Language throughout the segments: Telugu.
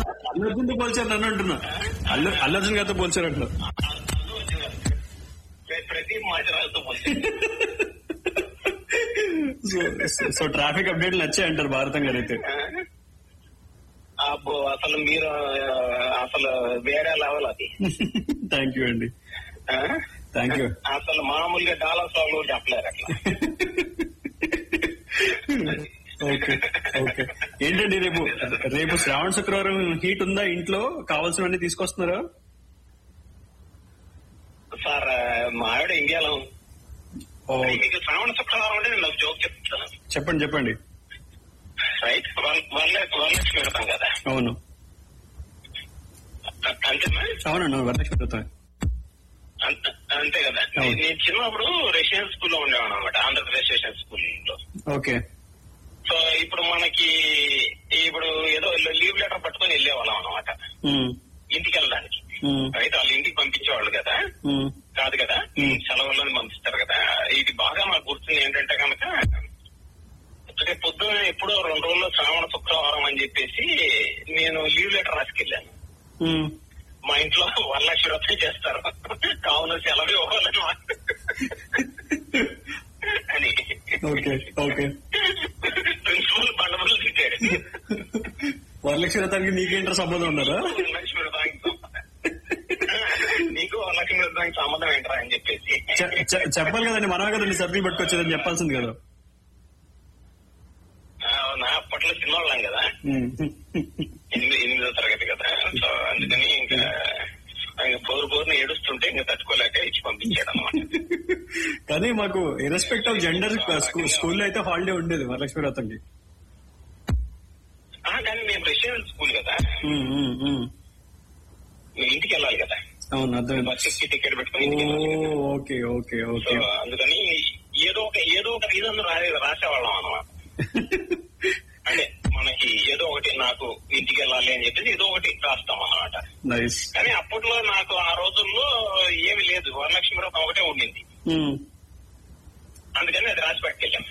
అల్లు అర్జున్ తో పోల్చారు నన్ను అంటున్నా అల్లు అల్లు అర్జున్ గారితో పోల్చారు అంటున్నా ప్ర- ప్రతి మాజరాలతో సో సో ట్రాఫిక్ అప్డేట్లు నచ్చాయి అంటారు భారతం గారు అయితే అబ్బో అసలు మీరు ఆ, అసలు వేరే లెవెల్ అది థ్యాంక్ యూ అండి ఆ? థ్యాంక్ యూ అసలు మామూలుగా డాలర్స్ వాళ్ళు కూడా చెప్పలేరు అట్లా ఓకే ఓకే ఏంటండి రేపు రేపు శ్రావణ శుక్రవారం హీట్ ఉందా ఇంట్లో కావాల్సినవన్నీ తీసుకొస్తున్నారా సార్ మా ఆవిడ ఇండియాలో ఉంది. ఓ, మీకు శ్రావణ శుక్రవారం అంటే నేను ఒక జోక్ చెప్తాను చెప్పండి చెప్పండి రైట్ వరలక్ష్మి పెడతాం కదా అవును అ- అంతేనా అవునండి అవును, వరలక్ష్మి వ్రతం అంత- అంతే కదా అవును. నేను చిన్నప్పుడు రెసిడెన్స్ స్కూల్లో ఉండేవాడు అనమాట ఆంధ్రప్రదేశ్ రెసిడెన్స్ స్కూల్లో ఓకే సో ఇప్పుడు మనకి ఇప్పుడు ఏదో లీవ్ లెటర్ పట్టుకొని వెళ్ళేవాళ్ళం అనమాట ఉమ్, ఇంటికి వెళ్ళడానికి ఉమ్, అయితే వాళ్ళు ఇంటికి పంపించేవాళ్ళు కదా ఉమ్, కాదు కదా Hmm. సెలవులను పంపిస్తారు కదా ఇది బాగా నాకు గుర్తుంది ఏంటంటే కనుక రేపు పొద్దున ఎప్పుడో రెండు రోజుల్లో శ్రావణ శుక్రవారం అని చెప్పేసి నేను లీవ్ లెటర్ రాసుకెళ్ళాను ఉమ్. మా ఇంట్లో వరలక్ష్మి వ్రతం చేస్తారు కావున సెలవు ఇవ్వాలని మా- అని ఓకే ఓకే ప్రిన్సిపల్ బండబుల్ తిట్టాడు వరలక్ష్మి వ్రతానికి నీకేంట్రా సంబంధం ఉన్నారా వరలక్ష్మి వ్రతానికి సంబంధం. నీకు వరలక్ష్మి వ్రతానికి సంబంధం ఏంట్రా అని చెప్పేసి చె- చె- చెప్పాలి కదండి మనమే కదండి సర్కిల్ పట్టుకొచ్చేదని చెప్పాల్సింది కదా నా అప్పట్లో చిన్నవాళ్ళం కదా ఉమ్. ఎనిమిది ఎనిమిదో తరగతి కదా సో అందుకని ఇంకా ఇంకా బోరు బోరుని ఏడుస్తుంటే ఇంకా తట్టుకోలేక ఇచ్చి పంపించాడు అనమాట కానీ మాకు ఇరెస్పెక్ట్ ఆఫ్ జెండర్ స్కూల్లో అయితే హాలిడే ఉండేది వరలక్ష్మి వ్రతంకి కానీ మేము రెసిడెన్స్ స్కూల్ కదా ఉమ్, ఉమ్, ఉమ్. మేము ఇంటికి వెళ్ళాలి కదా అవును అర్థమైంది బస్సుకి టికెట్ పెట్టుకుని ఇంటికి వెళ్ళాలి కదా. Oh, okay okay so okay అందుకని ఏదో ఒక ఏదో ఒక రీజన్ రాసేవాళ్ళం అనమాట అంటే మనకి ఏదో ఒకటి నాకు ఇంటికి వెళ్ళాలి అని చెప్పేసి ఏదో ఒకటి రాస్తాం అన్నమాట నైస్ కానీ అప్పట్లో నాకు ఆ రోజుల్లో ఏమి లేదు వరలక్ష్మి వ్రతం ఒకటే ఉండింది అందుకని అది రాసి పట్టుకెళ్ళాం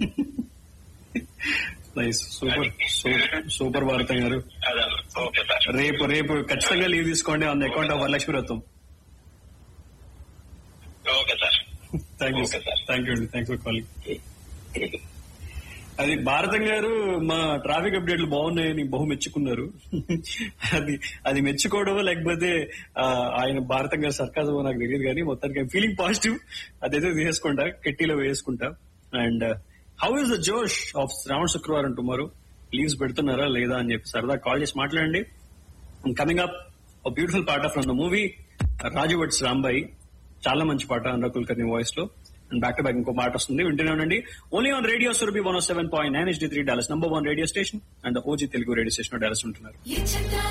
నైస్ సూపర్ సూపర్ భారతం గారు అదే ఓకే సార్ రేపు రేపు ఖచ్చితంగా లీవ్ తీసుకోండి on the account of Varalakshmi Vratam okay sir thank you Okay, sir. Thank you అండి థ్యాంక్స్ ఫర్ కాలింగ్ అది భారతం గారు మా ట్రాఫిక్ అప్డేట్లు బాగున్నాయని బహు మెచ్చుకున్నారు అది అది మెచ్చుకోవడమో లేకపోతే ఆ, ఆయన భారతం గారు సర్కాజమో నాకు తెలియదు కానీ మొత్తానికి ఫీలింగ్ పాజిటివ్ అదైతే వేసుకుంటా కెట్టీలో వేసుకుంటా అండ్ హౌ ఇస్ ద జోష్ of Shravana Shukravaram tomorrow leaves పెడుతున్నారా లేదా అని చెప్పి సరదా కాల్ చేసి మాట్లాడండి కమింగ్ అప్ బ్యూటిఫుల్ పాట from the movie Raju weds Rambai చాలా మంచి పాట అనురా కుల్కర్ని వాయిస్ లో అండ్ బ్యాక్ టు బ్యాక్ ఇంకో పాట వస్తుంది వింటూనే ఉండండి only on radio Surabhi one seven point nine HD three Dallas number one radio station and OG Telugu radio station Dallas ఉంటున్నారు You took the